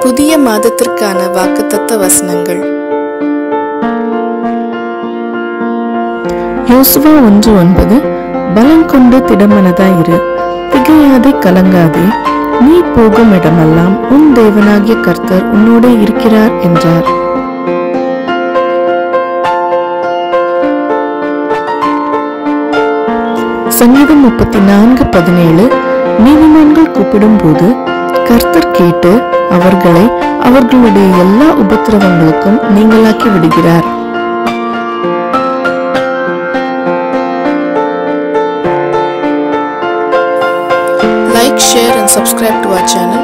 புதிய மாதத்திற்கான வாக்குத்தத்த வசனங்கள் யோசுவா ஒன்று ஒன்பது பலம் கொண்டு திடமனதாயிரு திகையாதே கலங்காதே நீ போகும் இடமெல்லாம் உன் தேவனாகிய கர்த்தர் உன்னோட இருக்கிறார் என்றார் சங்கீதம் முப்பத்தி நான்கு பதினேழு நீதிமான்கள் கூப்பிடும்போது கர்த்தர் கேட்டு அவர்களை அவர்களுடைய எல்லா உபத்திரவங்களுக்கும் நீங்களாக்கி விடுகிறார் Like, share, and subscribe to our channel.